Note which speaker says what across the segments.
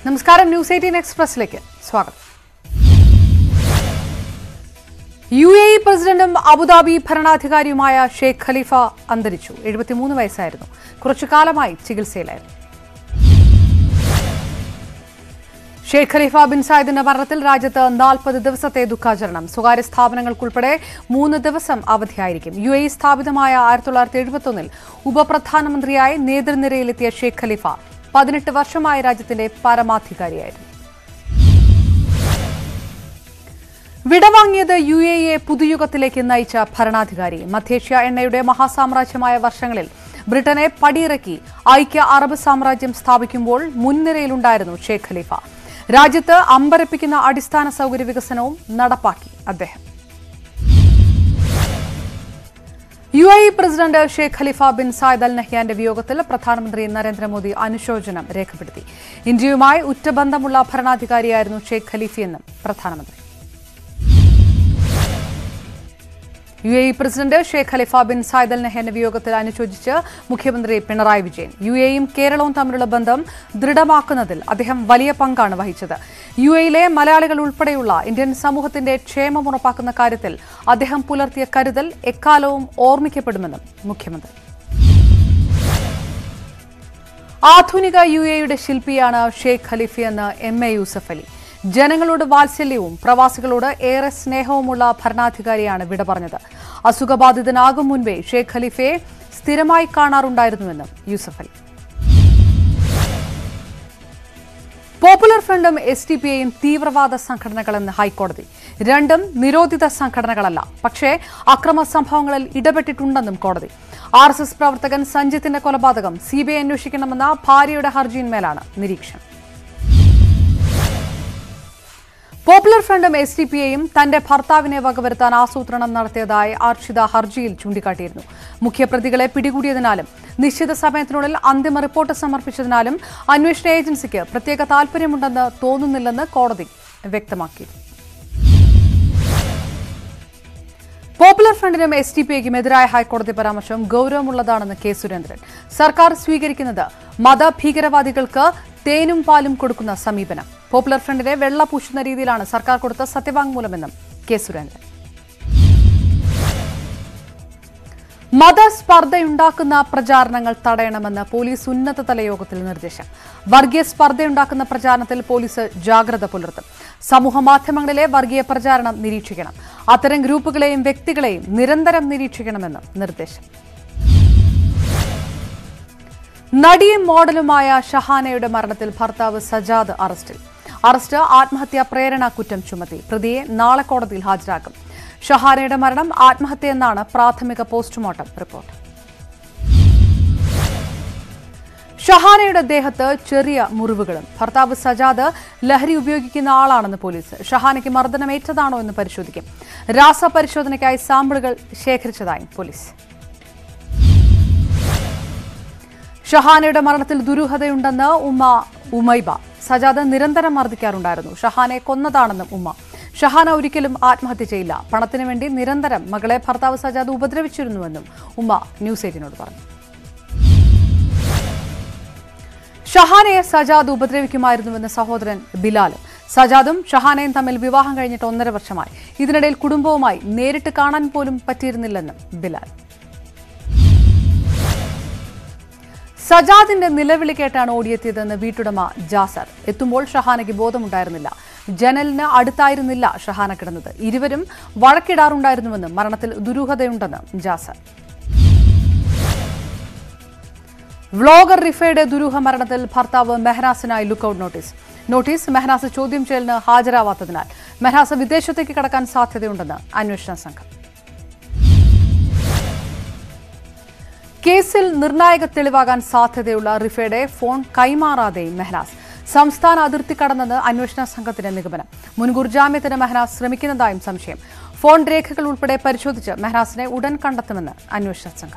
Speaker 1: നമസ്കാരം news eighteen എക്സ്പ്രസിലേക്ക് സ്വാഗതം യു എ ഇ പ്രസിഡന്റും അബുദാബി ഭരണാധികാരിയുമായ ഷെയ്ഖ് ഖലീഫ അന്തരിച്ചു എഴുപത്തിമൂന്ന് വയസ്സായിരുന്നു കുറച്ചു കാലമായി ചികിത്സയിലായിരുന്നു ഷെയ്ഖ് ഖലീഫ ബിൻ സായിദിന്റെ മരണത്തിൽ രാജ്യത്ത് നാൽപ്പത് ദിവസത്തെ ദുഃഖാചരണം സ്വകാര്യ സ്ഥാപനങ്ങൾക്കുൾപ്പെടെ മൂന്ന് ദിവസം അവധിയായിരിക്കും യു എ ഇ സ്ഥാപിതമായ ആയിരത്തി തൊള്ളായിരത്തി എഴുപത്തൊന്നിൽ ഉപപ്രധാനമന്ത്രിയായി നേതൃനിരയിലെത്തിയ ഷെയ്ഖ് ഖലീഫ പതിനെട്ട് വർഷമായി രാജ്യത്തിന്റെ പരമാധികാരിയായിരുന്നു വിടവാങ്ങിയത് യു എ ഇയെ പുതുയുഗത്തിലേക്ക് നയിച്ച ഭരണാധികാരി മധ്യേഷ്യ എണ്ണയുടെ മഹാസാമ്രാജ്യമായ വർഷങ്ങളിൽ ബ്രിട്ടനെ പടിയിറക്കി ഐക്യ അറബ് സാമ്രാജ്യം സ്ഥാപിക്കുമ്പോൾ മുൻനിരയിലുണ്ടായിരുന്നു ഷെയ്ഖ് ഖലീഫ രാജ്യത്ത് അമ്പരപ്പിക്കുന്ന അടിസ്ഥാന സൗകര്യ വികസനവും നടപ്പാക്കി അദ്ദേഹം U A E president Sheikh Khalifa bin Zayed Al നഹ്യാന്റെ വിയോഗത്തിൽ പ്രധാനമന്ത്രി നരേന്ദ്രമോദി അനുശോചനം രേഖപ്പെടുത്തി ഇന്ത്യയുമായി ഉറ്റബന്ധമുള്ള ഭരണാധികാരിയായിരുന്നു ഷെയ്ഖ് ഖലീഫയെന്നും പ്രധാനമന്ത്രി U A E president Sheikh Khalifa bin Zayed Al നഹ്യാന്റെ വിയോഗത്തിൽ അനുശോചിച്ച് മുഖ്യമന്ത്രി പിണറായി വിജയൻ യു എയും കേരളവും തമ്മിലുള്ള ബന്ധം ദൃഢമാക്കുന്നതിൽ അദ്ദേഹം വലിയ പങ്കാണ് വഹിച്ചത് യു എയിലെ മലയാളികൾ ഉൾപ്പെടെയുള്ള ഇന്ത്യൻ സമൂഹത്തിന്റെ ക്ഷേമം ഉറപ്പാക്കുന്ന കാര്യത്തിൽ അദ്ദേഹം പുലർത്തിയ കരുതൽ എക്കാലവും ഓർമ്മിക്കപ്പെടുമെന്നും മുഖ്യമന്ത്രി ആധുനിക യു എയുടെ ശില്പിയാണ് ഷെയ്ഖ് ഖലീഫയെന്ന് എം എ യൂസഫ് അലി ജനങ്ങളോട് വാത്സല്യവും പ്രവാസികളോട് ഏറെ സ്നേഹവുമുള്ള ഭരണാധികാരിയാണ് വിട പറഞ്ഞത് അസുഖബാധിതനാകും മുൻപേ ഷെയ്ഖ് ഖലീഫയെ സ്ഥിരമായി കാണാറുണ്ടായിരുന്നുവെന്നും യൂസഫ് അലി പോപ്പുലർ ഫ്രണ്ടും എസ് ഡി പി ഐയും തീവ്രവാദ സംഘടനകളെന്ന് ഹൈക്കോടതി രണ്ടും നിരോധിത സംഘടനകളല്ല പക്ഷേ അക്രമ സംഭവങ്ങളിൽ ഇടപെട്ടിട്ടുണ്ടെന്നും കോടതി ആർ എസ് എസ് പ്രവർത്തകൻ സഞ്ജിത്തിന്റെ കൊലപാതകം സി ബി ഐ അന്വേഷിക്കണമെന്ന ഭാര്യയുടെ ഹർജിയിന്മേലാണ് നിരീക്ഷണം പോപ്പുലർ ഫ്രണ്ടും എസ് ഡി പി ഐയും തന്റെ ഭർത്താവിനെ വകവരുത്താൻ ആസൂത്രണം നടത്തിയതായി അർഷിത ഹർജിയിൽ ചൂണ്ടിക്കാട്ടിയിരുന്നു മുഖ്യപ്രതികളെ പിടികൂടിയതിനാലും നിശ്ചിത സമയത്തിനുള്ളിൽ അന്തിമ റിപ്പോർട്ട് സമർപ്പിച്ചതിനാലും അന്വേഷണ ഏജൻസിക്ക് പ്രത്യേക താൽപര്യമുണ്ടെന്ന് തോന്നുന്നില്ലെന്ന് കോടതി വ്യക്തമാക്കി പോപ്പുലർ ഫ്രണ്ടിനും എസ് ഡി പി ഐക്കും എതിരായ ഹൈക്കോടതി പരാമർശം ഗൌരവമുള്ളതാണെന്ന് കെ സുരേന്ദ്രൻ സർക്കാർ സ്വീകരിക്കുന്നത് മതഭീകരവാദികൾക്ക് തേനും പാലും കൊടുക്കുന്ന സമീപനം പോപ്പുലർ ഫ്രണ്ടിനെ വെള്ള പൂശുന്ന രീതിയിലാണ് സർക്കാർ കൊടുത്ത സത്യവാങ്മൂലമെന്നും കെ സുരേന്ദ്രൻ മതസ്പർദ്ധയുണ്ടാക്കുന്ന പ്രചാരണങ്ങൾ തടയണമെന്ന് പോലീസ് ഉന്നതതല യോഗത്തിൽ നിർദ്ദേശം വർഗീയ സ്പർദ്ധയുണ്ടാക്കുന്ന പ്രചാരണത്തിൽ പോലീസ് ജാഗ്രത പുലർത്തും സമൂഹ മാധ്യമങ്ങളിലെ വർഗീയ പ്രചാരണം നിരീക്ഷിക്കണം അത്തരം ഗ്രൂപ്പുകളെയും വ്യക്തികളെയും നിരന്തരം നിരീക്ഷിക്കണമെന്നും നിർദ്ദേശം നടിയും മോഡലുമായ ഷഹാനയുടെ മരണത്തിൽ ഭർത്താവ് സജാദ് അറസ്റ്റിൽ അറസ്റ്റ് ആത്മഹത്യാ പ്രേരണ കുറ്റം ചുമത്തി പ്രതിയെ നാളെ കോടതിയിൽ ഹാജരാക്കും ഷഹാനയുടെ മരണം ആത്മഹത്യയെന്നാണ് പ്രാഥമിക പോസ്റ്റ്മോർട്ടം റിപ്പോർട്ട് ഷഹാനയുടെ ദേഹത്ത് ചെറിയ മുറിവുകളും ഭർത്താവ് സജാദ് ലഹരി ഉപയോഗിക്കുന്ന ആളാണെന്ന് പോലീസ് ഷഹാനയ്ക്ക് മർദ്ദനമേറ്റതാണോ എന്ന് പരിശോധിക്കും രാസപരിശോധനയ്ക്കായി സാമ്പിളുകൾ ശേഖരിച്ചതായും പോലീസ് ഷഹാനയുടെ മരണത്തിൽ ദുരൂഹതയുണ്ടെന്ന് ഉമ്മ ഉമൈബ സജാദ് നിരന്തരം മർദ്ദിക്കാറുണ്ടായിരുന്നു ഷഹാനെ കൊന്നതാണെന്നും ഉമ്മ ഷഹാന ഒരിക്കലും ആത്മഹത്യ ചെയ്യില്ല പണത്തിനു വേണ്ടി നിരന്തരം മകളെ ഭർത്താവ് സജാദ് ഉപദ്രവിച്ചിരുന്നുവെന്നും ഉമ്മ ന്യൂസ് എയ്റ്റിനോട് പറഞ്ഞു ഷഹാനയെ സജാദ് ഉപദ്രവിക്കുമായിരുന്നുവെന്ന് സഹോദരൻ ബിലാലും സജാദും ഷഹാനയും തമ്മിൽ വിവാഹം കഴിഞ്ഞിട്ട് ഒന്നര വർഷമായി ഇതിനിടയിൽ കുടുംബവുമായി നേരിട്ട് കാണാൻ പോലും പറ്റിയിരുന്നില്ലെന്നും ബിലാൽ സജാദിന്റെ നിലവിളി കേട്ടാണ് ഓടിയെത്തിയതെന്ന് വീട്ടുടമ ജാസർ എത്തുമ്പോൾ ഷഹാനയ്ക്ക് ബോധമുണ്ടായിരുന്നില്ല ജനലിന് അടുത്തായിരുന്നില്ല ഷഹാന കിടന്നത് ഇരുവരും വഴക്കിടാറുണ്ടായിരുന്നുവെന്നും മരണത്തിൽ ദുരൂഹതയുണ്ടെന്ന് ജാസർ വ്ളോഗർ റിഫയുടെ ദുരൂഹ മരണത്തിൽ ഭർത്താവ് മെഹ്നാസിനായി ലുക്കൌട്ട് നോട്ടീസ് നോട്ടീസ് മെഹ്നാസ് ചോദ്യം ചെയ്യലിന് ഹാജരാവാത്തതിനാൽ മെഹ്നാസ് വിദേശത്തേക്ക് കടക്കാൻ സാധ്യതയുണ്ടെന്ന് അന്വേഷണ സംഘം കേസിൽ നിർണായക തെളിവാകാൻ സാധ്യതയുള്ള റിഫയുടെ ഫോൺ കൈമാറാതെയും മെഹ്നാസ് സംസ്ഥാന അതിർത്തി കടന്നെന്ന് അന്വേഷണ സംഘത്തിന്റെ നിഗമനം മുൻകൂർ ജാമ്യത്തിന് മെഹ്നാസ് ശ്രമിക്കുന്നതായും സംശയം ഫോൺ രേഖകൾ ഉൾപ്പെടെ പരിശോധിച്ച് മെഹ്നാസിനെ ഉടൻ കണ്ടെത്തുമെന്ന് അന്വേഷണ സംഘം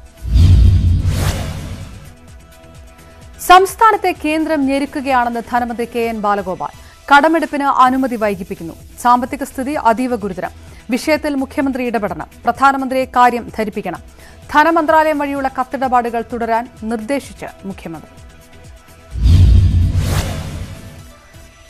Speaker 1: സംസ്ഥാനത്തെ കേന്ദ്രം ഞെരുക്കുകയാണെന്ന് ധനമന്ത്രി കെ എൻ ബാലഗോപാൽ കടമെടുപ്പിന് അനുമതി വൈകിപ്പിക്കുന്നു സാമ്പത്തിക സ്ഥിതി അതീവ ഗുരുതരം വിഷയത്തിൽ മുഖ്യമന്ത്രി ഇടപെടണം പ്രധാനമന്ത്രിയെ കാര്യം ധരിപ്പിക്കണം ധനമന്ത്രാലയം വഴിയുള്ള കത്തിടപാടുകൾ തുടരാൻ നിർദ്ദേശിച്ച് മുഖ്യമന്ത്രി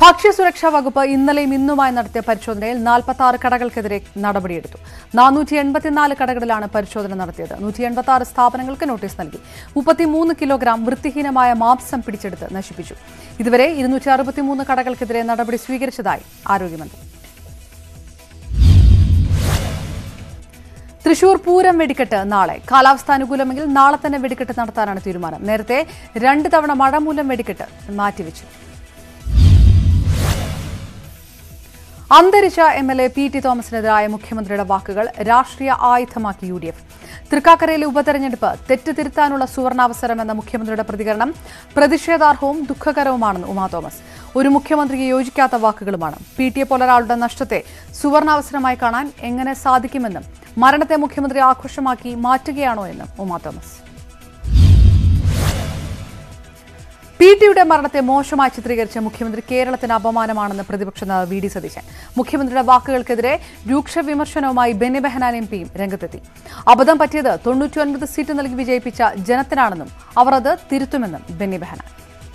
Speaker 1: ഭക്ഷ്യസുരക്ഷാ വകുപ്പ് ഇന്നലെയും ഇന്നുമായി നടത്തിയ പരിശോധനയിൽ നാൽപ്പത്തി ആറ് കടകൾക്കെതിരെ നടപടിയെടുത്തു നാനൂറ്റി എൺപത്തിനാല് കടകളിലാണ് പരിശോധന നടത്തിയത് നൂറ്റി എൺപത്തി ആറ് സ്ഥാപനങ്ങൾക്ക് നോട്ടീസ് നൽകി മുപ്പത്തിമൂന്ന് കിലോഗ്രാം വൃത്തിഹീനമായ മാംസം പിടിച്ചെടുത്ത് നശിപ്പിച്ചു ഇതുവരെ ഇരുന്നൂറ്റി അറുപത്തിമൂന്ന് കടകൾക്കെതിരെ നടപടി സ്വീകരിച്ചതായി ആരോഗ്യമന്ത്രി തൃശൂർ പൂരം വെടിക്കെട്ട് നാളെ കാലാവസ്ഥ അനുകൂലമെങ്കിൽ നാളെ തന്നെ വെടിക്കെട്ട് നടത്താനാണ് തീരുമാനം നേരത്തെ രണ്ട് തവണ മഴ മൂലം വെടിക്കെട്ട് മാറ്റിവെച്ചു അന്തരിച്ച M L A P T തോമസിനെതിരായ മുഖ്യമന്ത്രിയുടെ വാക്കുകൾ രാഷ്ട്രീയ ആയുധമാക്കി യു ഡി എഫ് തൃക്കാക്കരയിലെ ഉപതെരഞ്ഞെടുപ്പ് തെറ്റ് തിരുത്താനുള്ള സുവർണാവസരമെന്ന മുഖ്യമന്ത്രിയുടെ പ്രതികരണം പ്രതിഷേധാർഹവും ദുഃഖകരവുമാണെന്ന് ഉമാ തോമസ് ഒരു മുഖ്യമന്ത്രിക്ക് യോജിക്കാത്ത വാക്കുകളുമാണ് പി ടി എ പോലൊരാളുടെ നഷ്ടത്തെ സുവർണാവസരമായി കാണാൻ എങ്ങനെ സാധിക്കുമെന്നും മരണത്തെ മുഖ്യമന്ത്രി ആഘോഷമാക്കി മാറ്റുകയാണോ എന്നും ഉമാ തോമസ് പി ടിയുടെ മരണത്തെ മോശമായി ചിത്രീകരിച്ച മുഖ്യമന്ത്രി കേരളത്തിന് അപമാനമാണെന്ന് പ്രതിപക്ഷ നേതാവ് വി ഡി സതീശൻ മുഖ്യമന്ത്രിയുടെ വാക്കുകൾക്കെതിരെ രൂക്ഷ വിമർശനവുമായി ബെന്നി ബെഹനാൻ എം പിയും രംഗത്തെത്തി അബദ്ധം പറ്റിയത് തൊണ്ണൂറ്റിയൊൻപത് സീറ്റ് നൽകി വിജയിപ്പിച്ച ജനത്തിനാണെന്നും അവർ അത് തിരുത്തുമെന്നും ബെന്നി ബെഹനാൻ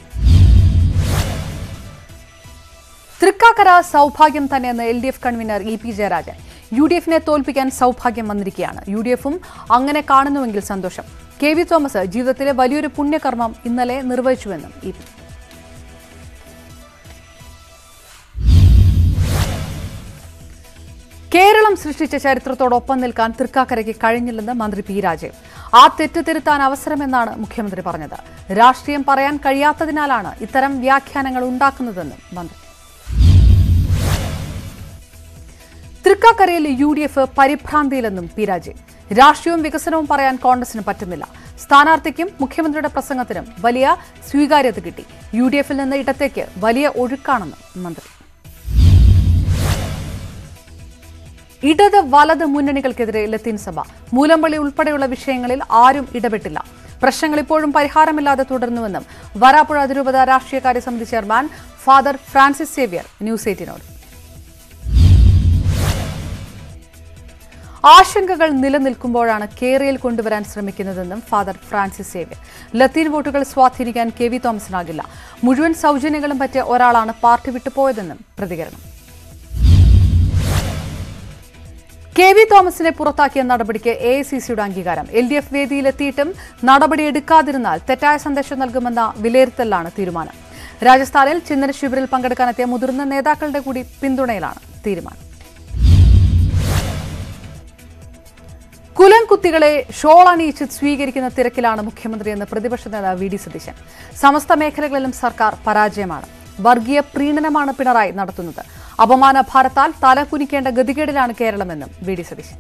Speaker 1: തൃക്കാക്കര സൗഭാഗ്യം തന്നെയെന്ന് L D F convener E P Jayarajan U D എഫിനെ തോൽപ്പിക്കാൻ സൗഭാഗ്യം വന്നിരിക്കുകയാണ് യു ഡി എഫും അങ്ങനെ കാണുന്നുവെങ്കിൽ സന്തോഷം കെ വി തോമസ് ജീവിതത്തിലെ വലിയൊരു പുണ്യകർമ്മം ഇന്നലെ നിർവഹിച്ചുവെന്നും ഇ പി കേരളം സൃഷ്ടിച്ച ചരിത്രത്തോടൊപ്പം നിൽക്കാൻ തൃക്കാക്കരയ്ക്ക് കഴിഞ്ഞില്ലെന്ന് മന്ത്രി പി രാജീവ് ആ തെറ്റ് തിരുത്താൻ അവസരമെന്നാണ് മുഖ്യമന്ത്രി പറഞ്ഞത് രാഷ്ട്രീയം പറയാൻ കഴിയാത്തതിനാലാണ് ഇത്തരം വ്യാഖ്യാനങ്ങൾ ഉണ്ടാക്കുന്നതെന്നും മന്ത്രി തൃക്കാക്കരയിൽ യു ഡി എഫ് പരിഭ്രാന്തിയിലെന്നും പി രാജീവ് രാഷ്ട്രീയവും വികസനവും പറയാൻ കോൺഗ്രസിന് പറ്റുന്നില്ല സ്ഥാനാർത്ഥിക്കും മുഖ്യമന്ത്രിയുടെ പ്രസംഗത്തിനും വലിയ സ്വീകാര്യത കിട്ടി യു ഡി എഫിൽ നിന്ന് ഇടത്തേക്ക് വലിയ ഒഴുക്കാണെന്നും മന്ത്രി ഇടത് വലത് മുന്നണികൾക്കെതിരെ ലത്തീൻ സഭ മൂലമ്പള്ളി ഉൾപ്പെടെയുള്ള വിഷയങ്ങളിൽ ആരും ഇടപെട്ടില്ല പ്രശ്നങ്ങൾ ഇപ്പോഴും പരിഹാരമില്ലാതെ തുടരുന്നുവെന്നും വരാപ്പുഴ അതിരൂപത രാഷ്ട്രീയകാര്യ സമിതി chairman father Francis Xavier news എയ്റ്റിനോട് ആശങ്കകൾ നിലനിൽക്കുമ്പോഴാണ് കേരയിൽ കൊണ്ടുവരാൻ ശ്രമിക്കുന്നതെന്നും ഫാദർ ഫ്രാൻസിസ് സേവ്യർ ലത്തീൻ വോട്ടുകൾ സ്വാധീനിക്കാൻ കെ വി തോമസിനാകില്ല മുഴുവൻ സൗജന്യങ്ങളും പറ്റിയ ഒരാളാണ് പാർട്ടി വിട്ടുപോയതെന്നും പ്രതികരണം കെ വി തോമസിനെ പുറത്താക്കിയ നടപടിക്ക് എ ഐ സി സിയുടെ അംഗീകാരം എൽ ഡി എഫ് വേദിയിലെത്തിയിട്ടും നടപടി എടുക്കാതിരുന്നാൽ തെറ്റായ സന്ദേശം നൽകുമെന്ന വിലയിരുത്തലാണ് തീരുമാനം രാജസ്ഥാനിൽ ചിന്തന ശിബിരിൽ പങ്കെടുക്കാനെത്തിയ മുതിർന്ന നേതാക്കളുടെ കൂടി പിന്തുണയിലാണ് തീരുമാനം കുലം കുത്തികളെ ഷോൾ അണിയിച്ച് സ്വീകരിക്കുന്ന തിരക്കിലാണ് മുഖ്യമന്ത്രിയെന്ന് പ്രതിപക്ഷ നേതാവ് വി ഡി സതീശൻ സമസ്ത മേഖലകളിലും സർക്കാർ പരാജയമാണ് വർഗീയ പ്രീണനമാണ് പിണറായി നടത്തുന്നത് അപമാന ഭാരത്താൽ തല കുനിക്കേണ്ട ഗതികേടിലാണ് കേരളമെന്നും വി ഡി സതീശൻ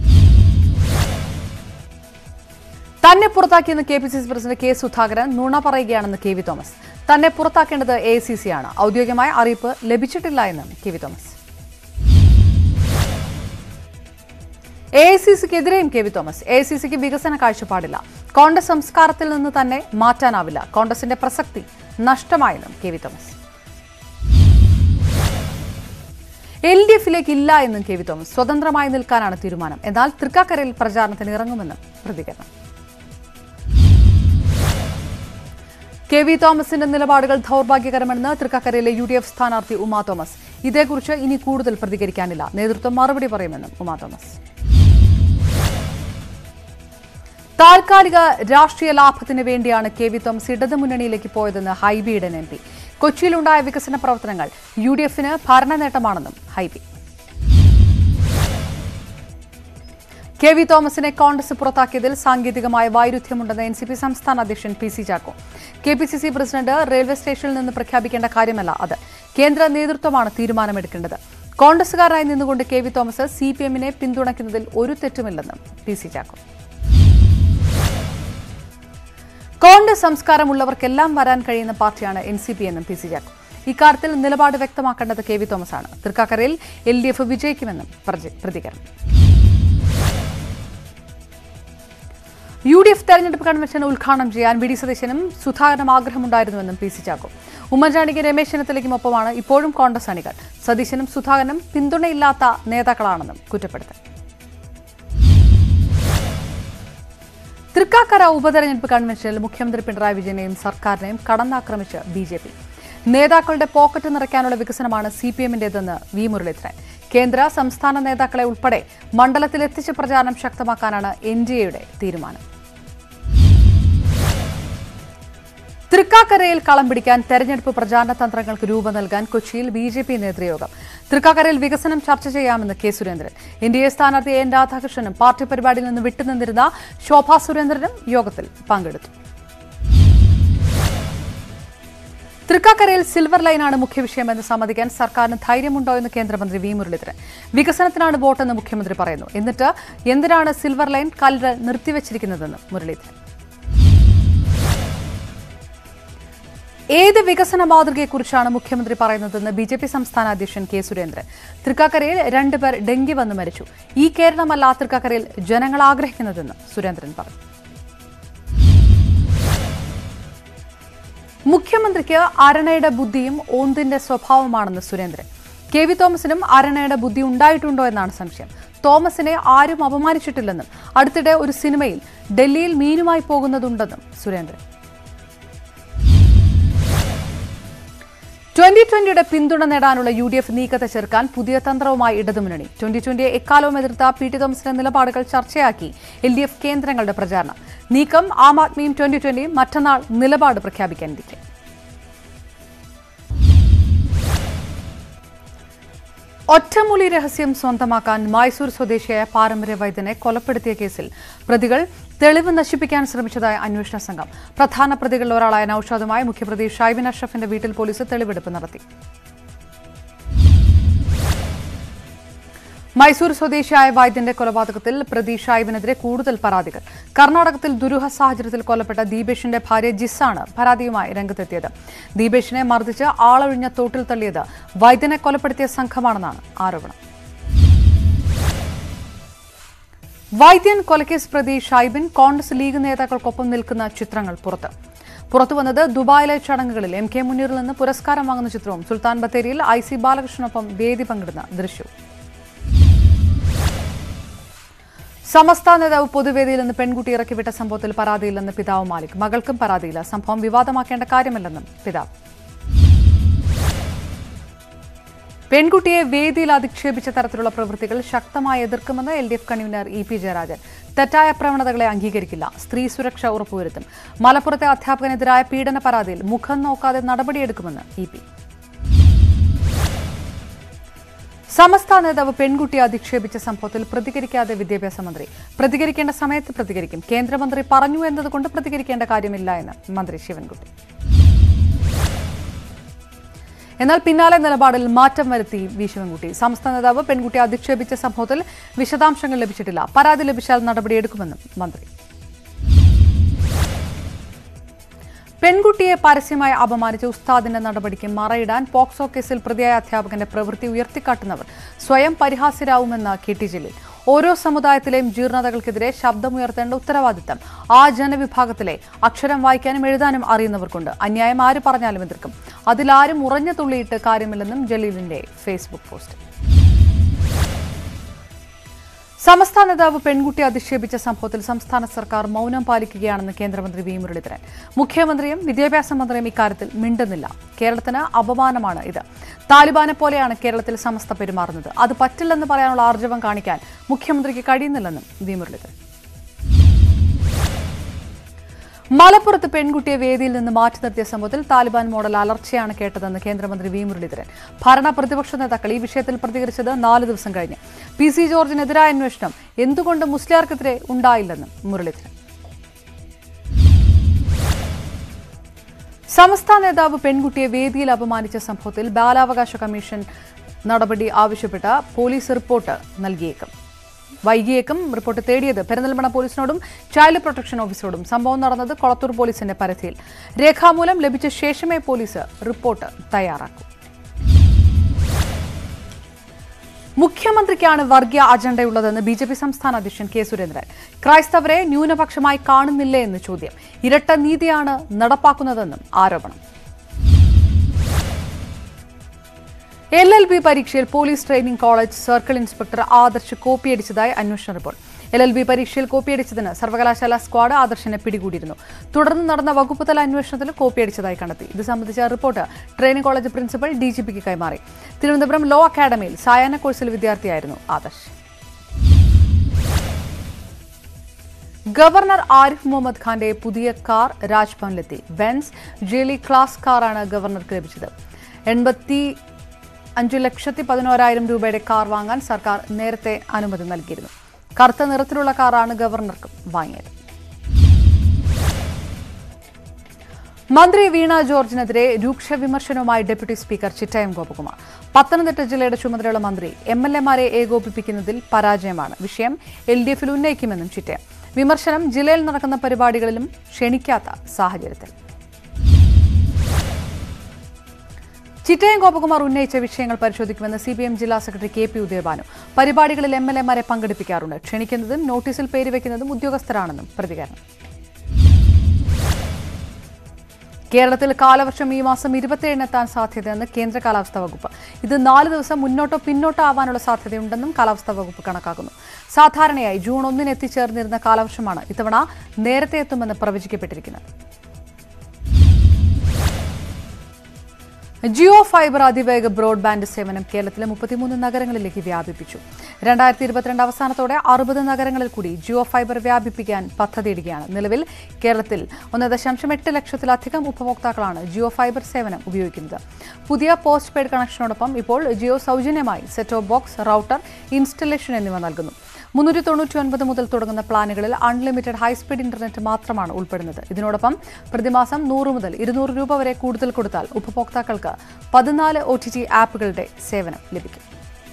Speaker 1: തന്നെ പുറത്താക്കിയെന്ന് K P C C president K Sudhakaran നുണ പറയുകയാണെന്ന് കെ വി തോമസ് തന്നെ പുറത്താക്കേണ്ടത് എ സി സി ആണ് ഔദ്യോഗികമായ അറിയിപ്പ് ലഭിച്ചിട്ടില്ല എന്നും K V Thomas A I C സിക്കെതിരെയും K V Thomas A I C സിക്ക് വികസന കാഴ്ചപ്പാടില്ല കോൺഗ്രസ് സംസ്കാരത്തിൽ നിന്ന് തന്നെ മാറ്റാനാവില്ല കോൺഗ്രസിന്റെ പ്രസക്തി നഷ്ടമായെന്നും K V Thomas L D എഫിലേക്ക് ഇല്ല എന്നും കെ വി തോമസ് സ്വതന്ത്രമായി നിൽക്കാനാണ് തീരുമാനം എന്നാൽ തൃക്കാക്കരയിൽ പ്രചാരണത്തിന് ഇറങ്ങുമെന്നും പ്രതികരണം കെ വി തോമസിന്റെ നിലപാടുകൾ ദൗർഭാഗ്യകരമെന്ന് തൃക്കാക്കരയിലെ യു ഡി എഫ് സ്ഥാനാർത്ഥി ഉമാ തോമസ് ഇതേക്കുറിച്ച് ഇനി കൂടുതൽ പ്രതികരിക്കാനില്ല നേതൃത്വം മറുപടി പറയുമെന്നും ഉമാ തോമസ് താൽക്കാലിക രാഷ്ട്രീയ ലാഭത്തിന് വേണ്ടിയാണ് കെ വി തോമസ് ഇടതുമുന്നണിയിലേക്ക് പോയതെന്ന് ഹൈബി ഈഡൻ എം പി കൊച്ചിയിലുണ്ടായ വികസന പ്രവർത്തനങ്ങൾ യു ഡി എഫിന് ഭരണ നേട്ടമാണെന്നും ഹൈബി കെ വി തോമസിനെ കോൺഗ്രസ് പുറത്താക്കിയതിൽ സാങ്കേതികമായ വൈരുദ്ധ്യമുണ്ടെന്ന് എൻ സി പി സംസ്ഥാന അധ്യക്ഷൻ P C Chacko K P C C president railway station നിന്ന് പ്രഖ്യാപിക്കേണ്ട കാര്യമല്ല അത് കേന്ദ്ര നേതൃത്വമാണ് തീരുമാനമെടുക്കേണ്ടത് കോൺഗ്രസുകാരായി നിന്നുകൊണ്ട് K V Thomas C P എമ്മിനെ പിന്തുണയ്ക്കുന്നതിൽ ഒരു തെറ്റുമില്ലെന്നും പി സി ചാക്കോ കോൺഗ്രസ് സംസ്കാരമുള്ളവർക്കെല്ലാം വരാൻ കഴിയുന്ന പാർട്ടിയാണ് എൻ സി പി എന്നും പി സി ചാക്കോ ഇക്കാര്യത്തിൽ നിലപാട് വ്യക്തമാക്കേണ്ടത് കെ വി തോമസ് ആണ് തൃക്കാക്കരയിൽ എൽ ഡി എഫ് വിജയിക്കുമെന്നും പ്രതി- പ്രതികരണം യു ഡി എഫ് തെരഞ്ഞെടുപ്പ് കൺവെൻഷൻ ഉദ്ഘാടനം ചെയ്യാൻ വി ഡി സതീശനും സുധാകരനും ആഗ്രഹമുണ്ടായിരുന്നുവെന്നും പി സി ചാക്കോ ഉമ്മൻചാണ്ടിക്ക് രമേശ് ചെന്നിത്തലയ്ക്കും ഒപ്പമാണ് ഇപ്പോഴും കോൺഗ്രസ് അണികൾ സതീശനും സുധാകരനും പിന്തുണയില്ലാത്ത നേതാക്കളാണെന്നും കുറ്റപ്പെടുത്തൽ തൃക്കാക്കര ഉപതെരഞ്ഞെടുപ്പ് കൺവെൻഷനിൽ മുഖ്യമന്ത്രി പിണറായി വിജയനെയും സർക്കാരിനെയും കടന്നാക്രമിച്ച് ബി ജെ പി നേതാക്കളുടെ പോക്കറ്റ് നിറയ്ക്കാനുള്ള വികസനമാണ് സി പി എമ്മിന്റേതെന്ന് വി മുരളീധരൻ കേന്ദ്ര സംസ്ഥാന നേതാക്കളെ ഉൾപ്പെടെ മണ്ഡലത്തിൽ എത്തിച്ച് പ്രചാരണം ശക്തമാക്കാനാണ് എൻ ഡി എയുടെ തീരുമാനം തൃക്കാക്കരയിൽ കളം പിടിക്കാൻ തെരഞ്ഞെടുപ്പ് പ്രചാരണ തന്ത്രങ്ങൾക്ക് രൂപം നൽകാൻ കൊച്ചിയിൽ ബി ജെ പി നേതൃയോഗം തൃക്കാക്കരയിൽ വികസനം ചർച്ച ചെയ്യാമെന്ന് K Surendran N D A സ്ഥാനാർത്ഥി എൻ രാധാകൃഷ്ണനും പാർട്ടി പരിപാടിയിൽ നിന്ന് വിട്ടുനിന്നിരുന്ന ശോഭാ സുരേന്ദ്രനും യോഗത്തിൽ പങ്കെടുത്തു തൃക്കാക്കരയിൽ സിൽവർ ലൈനാണ് മുഖ്യ വിഷയമെന്ന് സമ്മതിക്കാൻ സർക്കാരിന് ധൈര്യമുണ്ടോ എന്ന് കേന്ദ്രമന്ത്രി വി മുരളീധരൻ വികസനത്തിനാണ് വോട്ടെന്ന് മുഖ്യമന്ത്രി പറയുന്നു എന്നിട്ട് എന്തിനാണ് സിൽവർ ലൈൻ കല്ല് നിർത്തിവച്ചിരിക്കുന്നതെന്ന് മുരളീധരൻ ഏത് വികസന മാതൃകയെക്കുറിച്ചാണ് മുഖ്യമന്ത്രി പറയുന്നതെന്ന് ബി ജെ പി സംസ്ഥാന അധ്യക്ഷൻ കെ സുരേന്ദ്രൻ തൃക്കാക്കരയിൽ രണ്ടുപേർ ഡെങ്കി വന്ന് മരിച്ചു ഈ കേരളമല്ല തൃക്കാക്കരയിൽ ജനങ്ങൾ ആഗ്രഹിക്കുന്നതെന്ന് സുരേന്ദ്രൻ പറഞ്ഞു മുഖ്യമന്ത്രിക്ക് അരണയുടെ ബുദ്ധിയും ഓന്തിന്റെ സ്വഭാവമാണെന്ന് സുരേന്ദ്രൻ കെ വി തോമസിനും അരണയുടെ ബുദ്ധി ഉണ്ടായിട്ടുണ്ടോ എന്നാണ് സംശയം തോമസിനെ ആരും അപമാനിച്ചിട്ടില്ലെന്നും അടുത്തിടെ ഒരു സിനിമയിൽ ഡൽഹിയിൽ മീനുമായി പോകുന്നതുണ്ടെന്നും സുരേന്ദ്രൻ ട്വന്റി ട്വന്റിയുടെ പിന്തുണ നേടാനുള്ള യു ഡി എഫ് നീക്കത്തെ ചെറുക്കാൻ പുതിയ തന്ത്രവുമായി ഇടതുമുന്നണി ട്വന്റി ട്വന്റിയെ എക്കാലവും എതിർത്ത പി ടി തോമസിന്റെ നിലപാടുകൾ ചർച്ചയാക്കി എൽ ഡി എഫ് കേന്ദ്രങ്ങളുടെ പ്രചാരണം നീക്കം ആം ആദ്മിയും ട്വന്റി ട്വന്റിയും മറ്റന്നാൾ നിലപാട് പ്രഖ്യാപിക്കാനിരിക്കെ ഒറ്റമൂലി രഹസ്യം സ്വന്തമാക്കാൻ മൈസൂർ സ്വദേശിയായ പാരമ്പര്യ വൈദ്യനെ കൊലപ്പെടുത്തിയ കേസിൽ പ്രതികൾ തെളിവ് നശിപ്പിക്കാൻ ശ്രമിച്ചതായി അന്വേഷണ സംഘം പ്രധാന പ്രതികളിൽ ഒരാളായ നൌഷാദുമായി മുഖ്യപ്രതി ഷൈബിൻ അഷ്റഫിന്റെ വീട്ടിൽ പോലീസ് തെളിവെടുപ്പ് നടത്തി മൈസൂർ സ്വദേശിയായ വൈദ്യന്റെ കൊലപാതകത്തിൽ പ്രതി ഷായിബിനെതിരെ കൂടുതൽ പരാതികൾ കർണാടകത്തിൽ ദുരൂഹ സാഹചര്യത്തിൽ കൊല്ലപ്പെട്ട ദീപേഷിന്റെ ഭാര്യ ജിസ്സാണ് പരാതിയുമായി രംഗത്തെത്തിയത് ദീപേഷിനെ മർദ്ദിച്ച് ആളൊഴിഞ്ഞ തോട്ടിൽ തള്ളിയത് വൈദ്യനെ കൊലപ്പെടുത്തിയ സംഘമാണെന്നാണ് ആരോപണം വൈദ്യൻ കൊലക്കേസ് പ്രതി ഷൈബിൻ കോൺഗ്രസ് ലീഗ് നേതാക്കൾക്കൊപ്പം നിൽക്കുന്ന ചിത്രങ്ങൾ പുറത്ത് പുറത്തുവന്നത് ദുബായിലെ ചടങ്ങുകളിൽ എം കെ മുനീറിൽ നിന്ന് പുരസ്കാരം വാങ്ങുന്ന ചിത്രവും സുൽത്താൻ ബത്തേരിയിൽ ഐ സി ബാലകൃഷ്ണനൊപ്പം വേദി പങ്കിടുന്ന ദൃശ്യവും സമസ്ത നേതാവ് പൊതുവേദിയിൽ നിന്ന് പെൺകുട്ടി ഇറക്കിവിട്ട സംഭവത്തിൽ പരാതിയില്ലെന്ന് പിതാവ് മാലിക് മകൾക്കും പരാതിയില്ല സംഭവം വിവാദമാക്കേണ്ട കാര്യമല്ലെന്നും പിതാവ് പെൺകുട്ടിയെ വേദിയിൽ അധിക്ഷേപിച്ച തരത്തിലുള്ള പ്രവൃത്തികൾ ശക്തമായി എതിർക്കുമെന്ന് L D F convener E P Jayarajan തെറ്റായ പ്രവണതകളെ അംഗീകരിക്കില്ല സ്ത്രീ സുരക്ഷ ഉറപ്പുവരുത്തും മലപ്പുറത്തെ അധ്യാപകനെതിരായ പീഡന പരാതിയിൽ മുഖം നോക്കാതെ നടപടിയെടുക്കുമെന്ന് ഇ പി സമസ്ത നേതാവ് പെൺകുട്ടിയെ അധിക്ഷേപിച്ച സംഭവത്തിൽ പ്രതികരിക്കാതെ വിദ്യാഭ്യാസ മന്ത്രി പ്രതികരിക്കേണ്ട സമയത്ത് പ്രതികരിക്കും കേന്ദ്രമന്ത്രി പറഞ്ഞു എന്നതുകൊണ്ട് പ്രതികരിക്കേണ്ട കാര്യമില്ല എന്ന് മന്ത്രി ശിവൻകുട്ടി എന്നാൽ പിന്നാലെ നിലപാടിൽ മാറ്റം വരുത്തി വി ശിവൻകുട്ടി സംസ്ഥാന നേതാവ് പെൺകുട്ടിയെ അധിക്ഷേപിച്ച സംഭവത്തിൽ വിശദാംശങ്ങൾ ലഭിച്ചിട്ടില്ല പരാതി ലഭിച്ചാൽ നടപടിയെടുക്കുമെന്നും മന്ത്രി പെൺകുട്ടിയെ പരസ്യമായി അപമാനിച്ച ഉസ്താദിന്റെ നടപടിക്ക് മറയിടാൻ പോക്സോ കേസിൽ പ്രതിയായ അധ്യാപകന്റെ പ്രവൃത്തി ഉയർത്തിക്കാട്ടുന്നവർ സ്വയം പരിഹാസ്യരാവുമെന്ന് കെ ടി ജലീൽ ഓരോ സമുദായത്തിലെയും ജീർണതകൾക്കെതിരെ ശബ്ദമുയർത്തേണ്ട ഉത്തരവാദിത്തം ആ ജനവിഭാഗത്തിലെ അക്ഷരം വായിക്കാനും എഴുതാനും അറിയുന്നവർക്കുണ്ട് അന്യായം ആര് പറഞ്ഞാലും എതിർക്കും അതിലാരും ഉറഞ്ഞു തുള്ളിയിട്ട് കാര്യമില്ലെന്നും ജലീലിന്റെ ഫേസ്ബുക്ക് പോസ്റ്റ് സമസ്ത നേതാവ് പെൺകുട്ടിയെ അധിക്ഷേപിച്ച സംഭവത്തിൽ സംസ്ഥാന സർക്കാർ മൗനം പാലിക്കുകയാണെന്ന് കേന്ദ്രമന്ത്രി വി മുരളീധരൻ മുഖ്യമന്ത്രിയും വിദ്യാഭ്യാസ മന്ത്രിയും ഇക്കാര്യത്തിൽ മിണ്ടുന്നില്ല കേരളത്തിന് അപമാനമാണ് ഇത് താലിബാനെ പോലെയാണ് കേരളത്തിൽ സമസ്ത പെരുമാറുന്നത് അത് പറ്റില്ലെന്ന് പറയാനുള്ള ആർജവം കാണിക്കാൻ മുഖ്യമന്ത്രിക്ക് കഴിയുന്നില്ലെന്നും വി മുരളീധരൻ മലപ്പുറത്ത് പെൺകുട്ടിയെ വേദിയിൽ നിന്ന് മാറ്റി നിർത്തിയ സംഭവത്തിൽ താലിബാൻ മോഡൽ അലർച്ചയാണ് കേട്ടതെന്ന് കേന്ദ്രമന്ത്രി വി മുരളീധരൻ ഭരണ പ്രതിപക്ഷ നേതാക്കൾ ഈ വിഷയത്തിൽ പ്രതികരിച്ചത് നാല് ദിവസം കഴിഞ്ഞ് പി സി ജോർജിനെതിരായ അന്വേഷണം എന്തുകൊണ്ട് മുസ്ലിയാർക്കെതിരെ ഉണ്ടായില്ലെന്നും മുരളീധരൻ സമസ്ത നേതാവ് പെൺകുട്ടിയെ വേദിയിൽ അപമാനിച്ച സംഭവത്തിൽ ബാലാവകാശ കമ്മീഷൻ നടപടി ആവശ്യപ്പെട്ട് പോലീസ് റിപ്പോർട്ട് നൽകിയേക്കും വൈകിയേക്കും റിപ്പോർട്ട് തേടിയത് പെരിന്തൽമണ്ണ പോലീസിനോടും ചൈൽഡ് പ്രൊട്ടക്ഷൻ ഓഫീസറോടും സംഭവം നടന്നത് കൊളത്തൂർ പോലീസിന്റെ പരിധിയിൽ രേഖാമൂലം ലഭിച്ച ശേഷമേ പോലീസ് റിപ്പോർട്ട് തയ്യാറാക്കൂ മുഖ്യമന്ത്രിക്കാണ് വർഗീയ അജണ്ടയുള്ളതെന്ന് ബി ജെ പി സംസ്ഥാന അധ്യക്ഷൻ കെ സുരേന്ദ്രൻ ക്രൈസ്തവരെ ന്യൂനപക്ഷമായി കാണുന്നില്ലേ എന്ന് ചോദ്യം ഇരട്ട നീതിയാണ് നടപ്പാക്കുന്നതെന്നും ആരോപണം എൽ എൽ ബി പരീക്ഷയിൽ police training college circle inspector Adarsh കോപ്പിയടിച്ചതായി അന്വേഷണ റിപ്പോർട്ട് എൽ എൽ ബി പരീക്ഷയിൽ കോപ്പിയടിച്ചതിന് സർവകലാശാല സ്ക്വാഡ് ആദർശിനെ പിടികൂടിയിരുന്നു തുടർന്ന് നടന്ന വകുപ്പ് തല അന്വേഷണത്തിൽ കോപ്പിയടിച്ചതായി കണ്ടെത്തി ഇത് സംബന്ധിച്ച report training college principal D G പിക്ക് കൈമാറി തിരുവനന്തപുരം ലോ അക്കാദമിയിൽ സായാഹ്ന കോഴ്സിൽ വിദ്യാർത്ഥിയായിരുന്നു ആദർശ് ഗവർണർ ആരിഫ് മുഹമ്മദ് ഖാന്റെ പുതിയ കാർ രാജ്ഭവനിലെത്തി ബെൻസ് ജേലി ക്ലാസ് കാറാണ് ഗവർണർക്ക് ലഭിച്ചത് എൺപത്തി അഞ്ചു ലക്ഷത്തി പതിനോരായിരം രൂപയുടെ കാർ വാങ്ങാൻ സർക്കാർ നേരത്തെ അനുമതി നൽകിയിരുന്നു കറുത്ത നിറത്തിലുള്ള കാറാണ് ഗവർണർക്ക് വാങ്ങിയത് മന്ത്രി വീണ ജോർജിനെതിരെ രൂക്ഷ വിമർശനവുമായി ഡെപ്യൂട്ടി സ്പീക്കർ ചിറ്റയം ഗോപകുമാർ പത്തനംതിട്ട ജില്ലയുടെ ചുമതലയുള്ള മന്ത്രി എം എൽ എമാരെ ഏകോപിപ്പിക്കുന്നതിൽ പരാജയമാണ് വിഷയം എൽ ഡി എഫിൽ ഉന്നയിക്കുമെന്നും ചിറ്റയം വിമർശനം ജില്ലയിൽ നടക്കുന്ന പരിപാടികളിലും ക്ഷണിക്കാത്ത സാഹചര്യത്തിൽ ചിറ്റയം ഗോപകുമാർ ഉന്നയിച്ച വിഷയങ്ങൾ പരിശോധിക്കുമെന്ന് സി പി എം ജില്ലാ സെക്രട്ടറി കെ പി ഉദയഭാനു പരിപാടികളിൽ എം എൽ എമാരെ പങ്കെടുപ്പിക്കാറുണ്ട് ക്ഷണിക്കുന്നതും നോട്ടീസിൽ പേര് വയ്ക്കുന്നതും ഉദ്യോഗസ്ഥരാണെന്നും പ്രതികരണം കേരളത്തിൽ കാലവർഷം ഈ മാസം ഇരുപത്തിയേഴിന് എത്താൻ സാധ്യതയെന്ന് കേന്ദ്ര കാലാവസ്ഥാ വകുപ്പ് ഇത് നാല് ദിവസം മുന്നോട്ടോ പിന്നോട്ടോ ആവാനുള്ള സാധ്യതയുണ്ടെന്നും കാലാവസ്ഥാ വകുപ്പ് കണക്കാക്കുന്നു സാധാരണയായി ജൂൺ ഒന്നിന് എത്തിച്ചേർന്നിരുന്ന കാലവർഷമാണ് ഇത്തവണ നേരത്തെ എത്തുമെന്ന് പ്രവചിക്കപ്പെട്ടിരിക്കുന്നത് ജിയോ ഫൈബർ അതിവേഗ ബ്രോഡ്ബാൻഡ് സേവനം കേരളത്തിലെ മുപ്പത്തിമൂന്ന് നഗരങ്ങളിലേക്ക് വ്യാപിപ്പിച്ചു രണ്ടായിരത്തി ഇരുപത്തിരണ്ട് അവസാനത്തോടെ അറുപത് നഗരങ്ങളിൽ കൂടി ജിയോ ഫൈബർ വ്യാപിപ്പിക്കാൻ പദ്ധതിയിടുകയാണ് നിലവിൽ കേരളത്തിൽ ഒന്ന് ദശാംശം എട്ട് ലക്ഷത്തിലധികം ഉപഭോക്താക്കളാണ് ജിയോ ഫൈബർ സേവനം ഉപയോഗിക്കുന്നത് പുതിയ പോസ്റ്റ് പെയ്ഡ് കണക്ഷനോടൊപ്പം ഇപ്പോൾ ജിയോ സൗജന്യമായി set of box router installation എന്നിവ നൽകുന്നു മുന്നൂറ്റി തൊണ്ണൂറ്റി ഒൻപത് മുതൽ തുടങ്ങുന്ന പ്ലാനുകളിൽ അൺലിമിറ്റഡ് ഹൈസ്പീഡ് ഇന്റർനെറ്റ് മാത്രമാണ് ഉൾപ്പെടുന്നത് ഇതിനോടൊപ്പം പ്രതിമാസം നൂറ് മുതൽ ഇരുന്നൂറ് രൂപ വരെ കൂടുതൽ കൊടുത്താൽ ഉപഭോക്താക്കൾക്ക് പതിനാല് ഒ ടി ടി ആപ്പുകളുടെ സേവനം ലഭിക്കും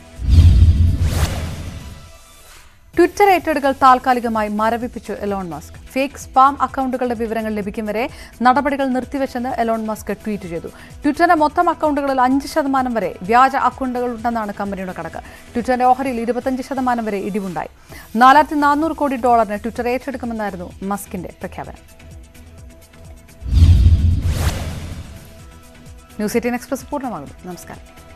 Speaker 1: ട്വിറ്റർ ഏറ്റെടുക്കൽ താൽക്കാലികമായി മരവിപ്പിച്ചു എലോൺ മസ്ക് ഫേക്ക് സ്പാം അക്കൗണ്ടുകളുടെ വിവരങ്ങൾ ലഭിക്കും വരെ നടപടികൾ നിർത്തിവെച്ചെന്ന് എലോൺ മസ്ക് ട്വീറ്റ് ചെയ്തു ട്വിറ്ററിന്റെ മൊത്തം അക്കൗണ്ടുകളിൽ അഞ്ച് ശതമാനം വരെ വ്യാജ അക്കൗണ്ടുകൾ ഉണ്ടെന്നാണ് കമ്പനിയുടെ കണക്ക് ട്വിറ്ററിന്റെ ഓഹരിയിൽ ഇരുപത്തഞ്ച് ശതമാനം വരെ ഇടിവുണ്ടായി നാലായിരത്തി നാനൂറ് കോടി ഡോളറിന് ട്വിറ്റർ ഏറ്റെടുക്കുമെന്നായിരുന്നു മസ്കിന്റെ പ്രഖ്യാപനം ന്യൂസ് എയ്റ്റീൻ എക്സ്പ്രസ് പൂർണ്ണമാകുന്നു നമസ്കാരം